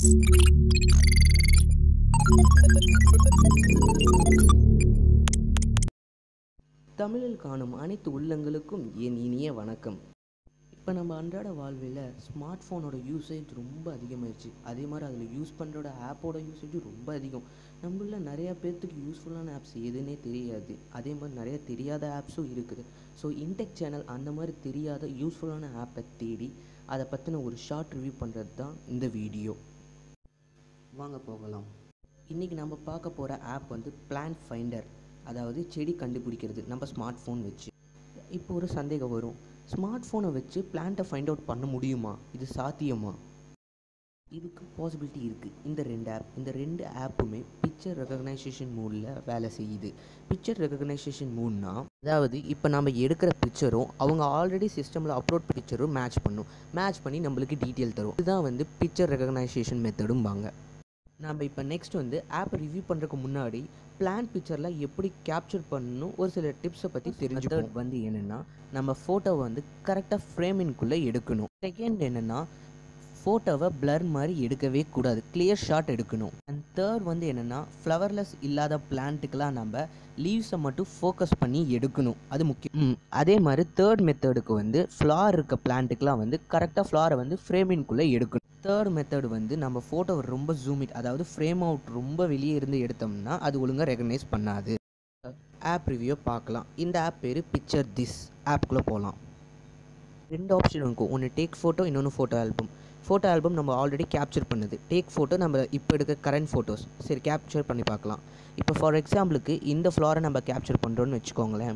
தமிழில் காணும் அனைத்து உள்ளங்களுக்கும் என் இனிய வணக்கம் இப்போ நம்ம அன்றாட வாழ்வில் ஸ்மார்ட் ஃபோனோட யூசேஜ் ரொம்ப அதிகமாகிடுச்சு அதே மாதிரி அதில் யூஸ் பண்ணுறோட ஆப்போட யூசேஜ் ரொம்ப அதிகம் நம்மள நிறையா பேர்த்துக்கு யூஸ்ஃபுல்லான ஆப்ஸ் எதுன்னே தெரியாது அதே மாதிரி நிறைய தெரியாத ஆப்ஸும் இருக்குது ஸோ இன்டெக் சேனல் அந்த மாதிரி தெரியாத யூஸ்ஃபுல்லான ஆப்பை தேடி அதை பற்றின ஒரு ஷார்ட் ரிவ்யூ பண்ணுறது தான் இந்த வீடியோ வாங்க போகலாம் இன்றைக்கி நம்ம பார்க்க போகிற ஆப் வந்து பிளான்ட் ஃபைண்டர் அதாவது செடி கண்டுபிடிக்கிறது நம்ம ஸ்மார்ட் ஃபோன் வச்சு இப்போ ஒரு சந்தேகம் வரும் ஸ்மார்ட் ஃபோனை வச்சு பிளான்ட்டை ஃபைண்ட் அவுட் பண்ண முடியுமா இது சாத்தியமா இதுக்கு பாசிபிலிட்டி இருக்குது இந்த ரெண்டு ஆப் இந்த ரெண்டு ஆப்புமே பிக்சர் ரெகக்னைசேஷன் மூடில் வேலை செய்யுது பிக்சர் ரெகக்னைசேஷன் மூட்னா அதாவது இப்போ நம்ம எடுக்கிற பிக்சரும் அவங்க ஆல்ரெடி சிஸ்டமில் அப்லோட் பிக்சரும் மேட்ச் பண்ணும் மேட்ச் பண்ணி நம்மளுக்கு டீட்டெயில் தரும் இதுதான் வந்து பிக்சர் ரெகக்னைசேஷன் மெத்தடும்பாங்க நம்ம இப்போ நெக்ஸ்ட் வந்து ஆப் ரிவ்யூ பண்ணுறதுக்கு முன்னாடி பிளான் பிக்சரில் எப்படி கேப்சர் பண்ணணும் ஒரு சில டிப்ஸை பற்றி தெரிஞ்சுக்கிறது வந்து என்னென்னா நம்ம ஃபோட்டோவை வந்து கரெக்டாக ஃப்ரேமின்குள்ளே எடுக்கணும் செகண்ட் என்னென்னா ஃபோட்டோவை பிளர் மாதிரி எடுக்கவே கூடாது கிளியர் ஷாட் எடுக்கணும் அண்ட் தேர்ட் வந்து என்னென்னா ஃப்ளவர்லெஸ் இல்லாத பிளான்ட்டுக்கெலாம் நம்ம லீவ்ஸை மட்டும் ஃபோக்கஸ் பண்ணி எடுக்கணும் அது முக்கியம் ம், அதே மாதிரி தேர்ட் மெத்தடுக்கு வந்து ஃப்ளார் இருக்க பிளான்ட்டுக்கெலாம் வந்து கரெக்டாக ஃப்ளாரை வந்து ஃப்ரேமின்குள்ளே எடுக்கணும் தேர்ட் மெத்தட் வந்து நம்ம ஃபோட்டோவை ரொம்ப ஜூம் இட் அதாவது ஃப்ரேம் அவுட் ரொம்ப வெளியே இருந்து எடுத்தோம்னா அது ஒழுங்காக ரெகனைஸ் பண்ணாது ஆப் ரிவ்யூ பார்க்கலாம் இந்த ஆப் பேர் பிக்சர் திஸ் ஆப்குள்ளே போகலாம் ரெண்டு ஆப்ஷன் இருக்கும் ஒன்று டேக் ஃபோட்டோ இன்னொன்று ஃபோட்டோ ஆல்பம் ஃபோட்டோ ஆல்பம் நம்ம ஆல்ரெடி கேப்சர் பண்ணுது டேக் ஃபோட்டோ நம்ம இப்போ எடுக்க கரண்ட் ஃபோட்டோஸ் சரி கேப்சர் பண்ணி பார்க்கலாம் இப்போ ஃபார் எக்ஸாம்பிளுக்கு இந்த ஃப்ளாரை நம்ம கேப்சர் பண்ணுறோன்னு வச்சுக்கோங்களேன்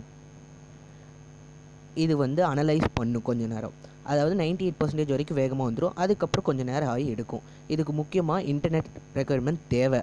இது வந்து அனலைஸ் பண்ணும் கொஞ்ச நேரம் அதாவது 98% எயிட் பர்சன்டேஜ் வரைக்கும் வேகமாக வந்துடும் அதுக்கப்புறம் கொஞ்சம் நேரம் ஆகி எடுக்கும் இதுக்கு முக்கியமாக இன்டர்நெட் ரெக்குயர்மெண்ட் தேவை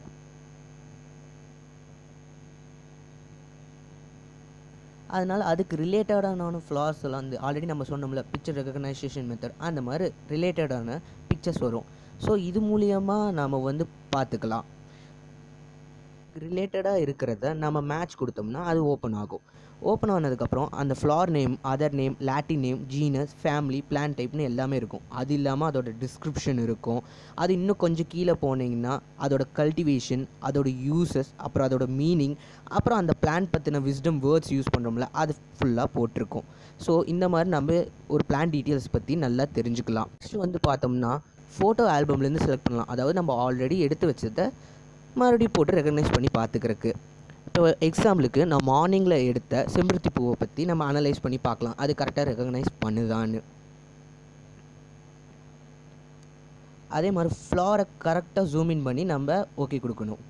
அதனால் அதுக்கு ரிலேட்டடான ஃப்ளார்ஸ் எல்லாம் வந்து ஆல்ரெடி நம்ம சொன்னோம்ல பிக்சர் ரெகக்னைசேஷன் மெத்தட் அந்த மாதிரி ரிலேட்டடான பிக்சர்ஸ் வரும் ஸோ இது மூலியமாக நாம் வந்து பார்த்துக்கலாம் ரிலேட்டடாக இருக்கிறத நம்ம மேட்ச் கொடுத்தோம்னா அது ஓப்பன் ஆகும் ஓப்பன் ஆனதுக்கப்புறம் அந்த flower name other name Latin name genus family plan டைப்னு எல்லாமே இருக்கும் அது இல்லாமல் அதோட டிஸ்கிரிப்ஷன் இருக்கும் அது இன்னும் கொஞ்சம் கீழே போனீங்கன்னா அதோட கல்டிவேஷன் அதோட யூசஸ் அப்புறம் அதோட மீனிங் அப்புறம் அந்த பிளான் பற்றின விஸ்டம் வேர்ட்ஸ் யூஸ் பண்ணுறோம்ல அது ஃபுல்லாக போட்டிருக்கும் ஸோ இந்த மாதிரி நம்ம ஒரு பிளான் டீட்டெயில்ஸ் பற்றி நல்லா தெரிஞ்சுக்கலாம் நெக்ஸ்ட் வந்து பார்த்தோம்னா ஃபோட்டோ ஆல்பம்லேருந்து செலக்ட் பண்ணலாம் அதாவது நம்ம ஆல்ரெடி எடுத்து வச்சதை மறுபடியும் போட்டு ரெகக்னைஸ் பண்ணி பார்த்துக்கிறதுக்கு இப்போ எக்ஸாம்பிளுக்கு நான் மார்னிங்கில் எடுத்த செம்பருத்தி பூவை பற்றி நம்ம அனலைஸ் பண்ணி பார்க்கலாம் அது கரெக்டாக ரெகக்னைஸ் பண்ணுதான்னு அதே மாதிரி ஃப்ளாரை கரெக்டாக ஜூம் இன் பண்ணி நம்ம ஓகே கொடுக்கணும்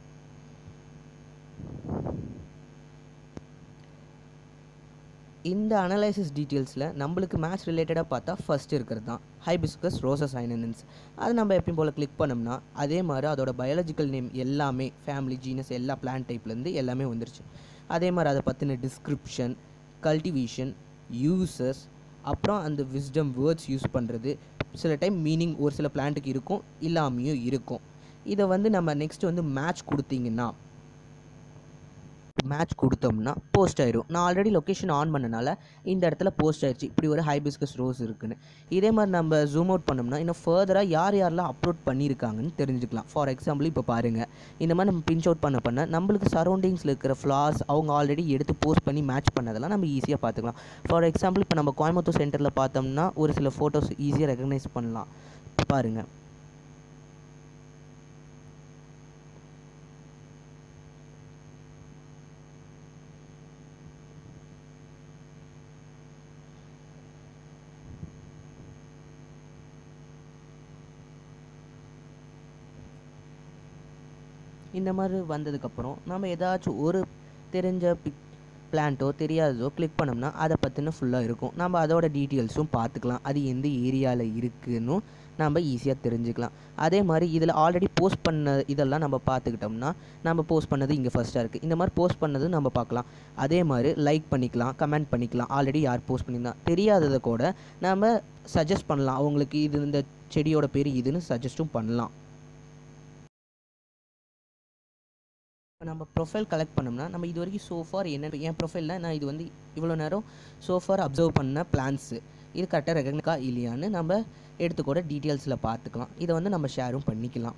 இந்த அனலைசிஸ் டீட்டெயில்ஸில் நம்மளுக்கு மேட்ச் ரிலேட்டடாக பார்த்தா ஃபர்ஸ்ட் இருக்கிறது தான் ஹைபிஸ்கஸ் ரோசஸ் ஐனனன்ஸ் அது நம்ம எப்பயும் போல் கிளிக் பண்ணோம்னா அதே மாதிரி அதோட பயாலஜிக்கல் நேம் எல்லாமே ஃபேமிலி ஜீனஸ் எல்லா பிளான் டைப்லேருந்து எல்லாமே வந்துருச்சு அதே மாதிரி அதை பற்றின டிஸ்கிரிப்ஷன் கல்டிவேஷன் யூசஸ் அப்புறம் அந்த விஸ்டம் வேர்ட்ஸ் யூஸ் பண்ணுறது சில டைம் மீனிங் ஒரு சில பிளான்ட்டுக்கு இருக்கும் இல்லாமையும் இருக்கும் இதை வந்து நம்ம நெக்ஸ்ட் வந்து மேட்ச் கொடுத்தீங்கன்னா மேட்ச் கொடுத்தோம்னா போஸ்ட் ஆயிரும் நான் ஆல்ரெடி லொக்கேஷன் ஆன் பண்ணனால இந்த இடத்துல போஸ்ட் ஆயிடுச்சு இப்படி ஒரு ஹைபிஸ்கஸ் ரோஸ் இருக்குன்னு இதே மாதிரி நம்ம ஜூம் அவுட் பண்ணோம்னா இன்னும் ஃபர்தராக யார் யாரெல்லாம் அப்லோட் பண்ணியிருக்காங்கன்னு தெரிஞ்சுக்கலாம் ஃபார் எக்ஸாம்பிள் இப்போ பாருங்கள் இந்த மாதிரி நம்ம பிஞ்ச் அவுட் பண்ண பண்ண நம்மளுக்கு சரௌண்டிங்ஸில் இருக்கிற ஃப்ளார்ஸ் அவங்க ஆல்ரெடி எடுத்து போஸ்ட் பண்ணி மேட்ச் பண்ணதெல்லாம் நம்ம ஈஸியாக பார்த்துக்கலாம் ஃபார் எக்ஸாம்பிள் இப்போ நம்ம கோயம்புத்தூர் சென்டரில் பார்த்தோம்னா ஒரு சில ஃபோட்டோஸ் ஈஸியாக ரெகக்னைஸ் பண்ணலாம் இப்போ பாருங்கள் இந்த மாதிரி வந்ததுக்கப்புறம் நம்ம ஏதாச்சும் ஒரு தெரிஞ்ச பிக் பிளான்ட்டோ தெரியாததோ கிளிக் பண்ணோம்னா அதை பற்றின ஃபுல்லாக இருக்கும் நம்ம அதோட டீட்டெயில்ஸும் பார்த்துக்கலாம் அது எந்த ஏரியாவில் இருக்குன்னு நம்ம ஈஸியாக தெரிஞ்சுக்கலாம் அதே மாதிரி இதில் ஆல்ரெடி போஸ்ட் பண்ண இதெல்லாம் நம்ம பார்த்துக்கிட்டோம்னா நம்ம போஸ்ட் பண்ணது இங்கே ஃபஸ்ட்டாக இருக்குது இந்த மாதிரி போஸ்ட் பண்ணது நம்ம பார்க்கலாம் அதே மாதிரி லைக் பண்ணிக்கலாம் கமெண்ட் பண்ணிக்கலாம் ஆல்ரெடி யார் போஸ்ட் பண்ணியிருந்தா தெரியாததை கூட நம்ம சஜஸ்ட் பண்ணலாம் அவங்களுக்கு இது இந்த செடியோட பேர் இதுன்னு சஜஸ்ட்டும் பண்ணலாம் இப்போ நம்ம ப்ரொஃபைல் கலெக்ட் பண்ணோம்னா நம்ம இது வரைக்கும் சோஃபார் என்ன என் ப்ரொஃபைலில் நான் இது வந்து இவ்வளோ நேரம் சோஃபார் அப்சர்வ் பண்ண பிளான்ஸு இது கரெக்டாக ரெகக்னிக்கா இல்லையான்னு நம்ம எடுத்துக்கூட டீட்டெயில்ஸில் பார்த்துக்கலாம் இதை வந்து நம்ம ஷேரும் பண்ணிக்கலாம்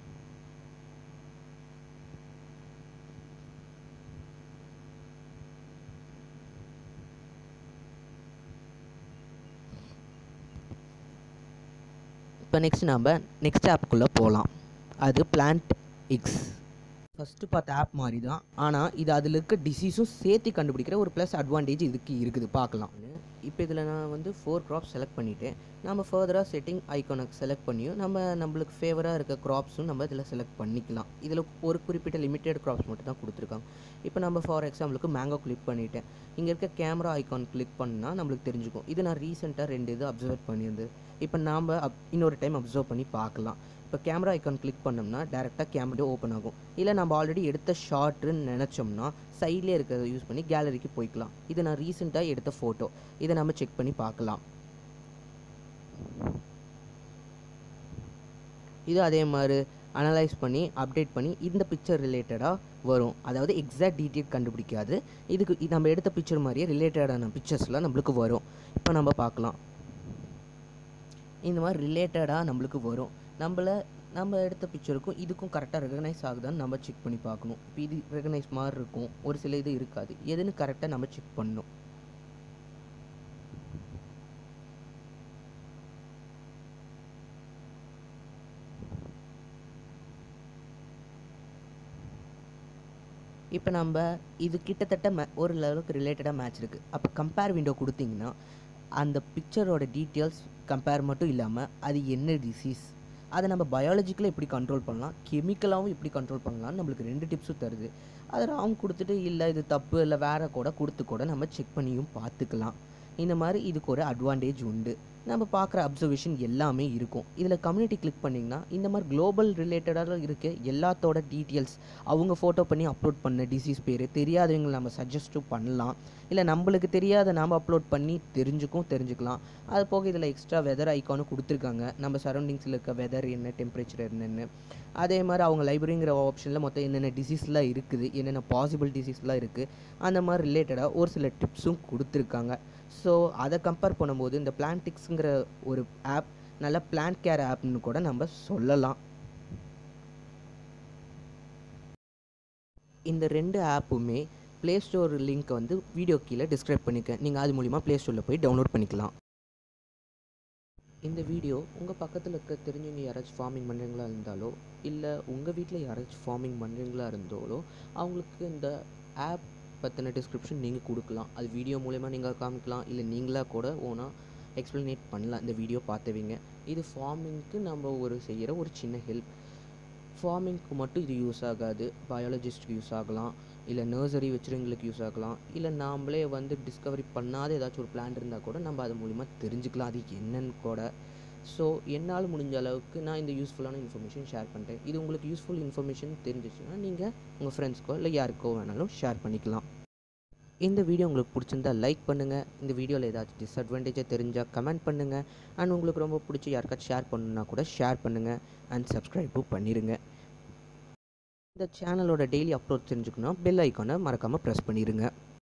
இப்போ நெக்ஸ்ட் நம்ம நெக்ஸ்ட் ஆப்புக்குள்ளே போகலாம் அது பிளான்ட் எக்ஸ் ஃபஸ்ட்டு பார்த்த ஆப் மாதிரி தான் ஆனால் இது அதில் இருக்க டிசீஸும் சேர்த்து கண்டுபிடிக்கிற ஒரு ப்ளஸ் அட்வான்டேஜ் இதுக்கு இருக்குது பார்க்கலாம் இப்போ இதில் நான் வந்து ஃபோர் க்ராப்ஸ் செலக்ட் பண்ணிவிட்டேன் நம்ம ஃபர்தராக செட்டிங் ஐக்கானுக்கு செலக்ட் பண்ணியும் நம்ம நம்மளுக்கு ஃபேவராக இருக்க க்ராப்ஸும் நம்ம இதில் செலக்ட் பண்ணிக்கலாம் இதில் ஒரு குறிப்பிட்ட லிமிட்டட் க்ராப்ஸ் மட்டும் தான் கொடுத்துருக்காங்க இப்போ நம்ம ஃபார் எக்ஸாம்பிளுக்கு மேங்கோ கிளிக் பண்ணிட்டேன் இங்கே இருக்க கேமரா ஐக்கான் கிளிக் பண்ணால் நம்மளுக்கு தெரிஞ்சுக்கும் இது நான் ரீசெண்டாக ரெண்டு இது அப்சர்வ் பண்ணியிருந்தது இப்போ நாம் அப் இன்னொரு டைம் அப்சர்வ் பண்ணி பார்க்கலாம் இப்போ கேமரா ஐக்கான் கிளிக் பண்ணோம்னா டேரெக்டாக கேமரா ஓப்பன் ஆகும் இல்லை நம்ம ஆல்ரெடி எடுத்த ஷார்ட்டுன்னு நினச்சோம்னா சைட்லேயே இருக்கிறத யூஸ் பண்ணி கேலரிக்கு போய்க்கலாம் இது நான் ரீசெண்டாக எடுத்த ஃபோட்டோ இதை நம்ம செக் பண்ணி பார்க்கலாம் இது அதே மாதிரி அனலைஸ் பண்ணி அப்டேட் பண்ணி இந்த பிக்சர் ரிலேட்டடாக வரும் அதாவது எக்ஸாக்ட் டீட்டெயில் கண்டுபிடிக்காது இதுக்கு இது நம்ம எடுத்த பிக்சர் மாதிரியே ரிலேட்டடான பிக்சர்ஸ்லாம் நம்மளுக்கு வரும் இப்போ நம்ம பார்க்கலாம் இந்த மாதிரி ரிலேட்டடாக நம்மளுக்கு வரும் நம்மள நம்ம எடுத்த பிக்சருக்கும் இதுக்கும் கரெக்டாக ரெகனைஸ் ஆகுதான்னு நம்ம செக் பண்ணி பார்க்கணும் இப்போ இது ரெகனைஸ் மாதிரி இருக்கும் ஒரு சில இது இருக்காது எதுன்னு கரெக்டாக நம்ம செக் பண்ணணும் இப்போ நம்ம இது கிட்டத்தட்ட மே ஒரு லெவலுக்கு ரிலேட்டடாக மேட்ச் இருக்குது அப்போ கம்பேர் விண்டோ கொடுத்தீங்கன்னா அந்த பிக்சரோட டீட்டெயில்ஸ் கம்பேர் மட்டும் இல்லாமல் அது என்ன டிசீஸ் அதை நம்ம பயாலஜிக்கலாக எப்படி கண்ட்ரோல் பண்ணலாம் கெமிக்கலாகவும் எப்படி கண்ட்ரோல் பண்ணலாம்னு நம்மளுக்கு ரெண்டு டிப்ஸும் தருது அதை ராங் கொடுத்துட்டு இல்லை இது தப்பு இல்லை வேறு கூட கொடுத்து கூட நம்ம செக் பண்ணியும் பார்த்துக்கலாம் இந்த மாதிரி இதுக்கு ஒரு அட்வான்டேஜ் உண்டு நம்ம பார்க்குற அப்சர்வேஷன் எல்லாமே இருக்கும் இதில் கம்யூனிட்டி கிளிக் பண்ணிங்கன்னா இந்த மாதிரி குளோபல் ரிலேட்டடாக இருக்க எல்லாத்தோட டீட்டெயில்ஸ் அவங்க ஃபோட்டோ பண்ணி அப்லோட் பண்ண டிசீஸ் பேர் தெரியாதவங்க நம்ம சஜஸ்ட்டும் பண்ணலாம் இல்லை நம்மளுக்கு தெரியாத நாம் அப்லோட் பண்ணி தெரிஞ்சுக்கும் தெரிஞ்சுக்கலாம் அது போக இதில் எக்ஸ்ட்ரா வெதர் ஐக்கானும் கொடுத்துருக்காங்க நம்ம சரௌண்டிங்ஸில் இருக்க வெதர் என்ன டெம்பரேச்சர் என்னென்னு அதே மாதிரி அவங்க லைப்ரரிங்கிற ஆப்ஷனில் மொத்தம் என்னென்ன டிசீஸ்லாம் இருக்குது என்னென்ன பாசிபிள் டிசீஸ்லாம் இருக்குது அந்த மாதிரி ரிலேட்டடாக ஒரு சில டிப்ஸும் கொடுத்துருக்காங்க ஸோ அதை கம்பேர் பண்ணும்போது இந்த பிளான்டிக்ஸுங்கிற ஒரு ஆப் நல்ல பிளான்ட் கேர் ஆப்னு கூட நம்ம சொல்லலாம் இந்த ரெண்டு ஆப்புமே ப்ளே ஸ்டோர் லிங்க் வந்து வீடியோ கீழே டிஸ்கிரைப் பண்ணியிருக்கேன் நீங்கள் அது மூலிமா ப்ளே ஸ்டோரில் போய் டவுன்லோட் பண்ணிக்கலாம் இந்த வீடியோ உங்கள் பக்கத்தில் இருக்க தெரிஞ்சவங்க யாராச்சும் ஃபார்மிங் பண்ணுறீங்களா இருந்தாலோ இல்லை உங்கள் வீட்டில் யாராச்சும் ஃபார்மிங் பண்ணுறீங்களா இருந்தாலோ அவங்களுக்கு இந்த ஆப் பற்றின டிஸ்கிரிப்ஷன் நீங்கள் கொடுக்கலாம் அது வீடியோ மூலயமா நீங்கள் காமிக்கலாம் இல்லை நீங்களாக கூட ஓனாக எக்ஸ்ப்ளனேட் பண்ணலாம் இந்த வீடியோ பார்த்தவங்க இது ஃபார்மிங்க்கு நம்ம ஒரு செய்கிற ஒரு சின்ன ஹெல்ப் ஃபார்மிங்க்கு மட்டும் இது யூஸ் ஆகாது பயாலஜிஸ்ட்க்கு யூஸ் ஆகலாம் இல்லை நர்சரி வச்சுருவங்களுக்கு யூஸ் ஆகலாம் இல்லை நாமளே வந்து டிஸ்கவரி பண்ணாத ஏதாச்சும் ஒரு பிளான் இருந்தால் கூட நம்ம அது மூலிமா தெரிஞ்சுக்கலாம் அது என்னன்னு கூட ஸோ என்னால் முடிஞ்ச அளவுக்கு நான் இந்த யூஸ்ஃபுல்லான இன்ஃபர்மேஷன் ஷேர் பண்ணுறேன் இது உங்களுக்கு யூஸ்ஃபுல் இன்ஃபர்மேஷன் தெரிஞ்சிச்சுன்னா நீங்கள் உங்கள் ஃப்ரெண்ட்ஸ்க்கோ இல்லை யாருக்கோ வேணாலும் ஷேர் பண்ணிக்கலாம் இந்த வீடியோ உங்களுக்கு பிடிச்சிருந்தா லைக் பண்ணுங்கள் இந்த வீடியோவில் ஏதாச்சும் டிஸ்அட்வான்டேஜாக தெரிஞ்சால் கமெண்ட் பண்ணுங்கள் அண்ட் உங்களுக்கு ரொம்ப பிடிச்சி யாருக்காச்சும் ஷேர் பண்ணணுன்னா கூட ஷேர் பண்ணுங்கள் அண்ட் சப்ஸ்கிரைபும் பண்ணிடுங்க இந்த சேனலோட டெய்லி அப்லோட் தெரிஞ்சுக்கணும் பெல் ஐக்கானை மறக்காமல் ப்ரெஸ் பண்ணிடுங்க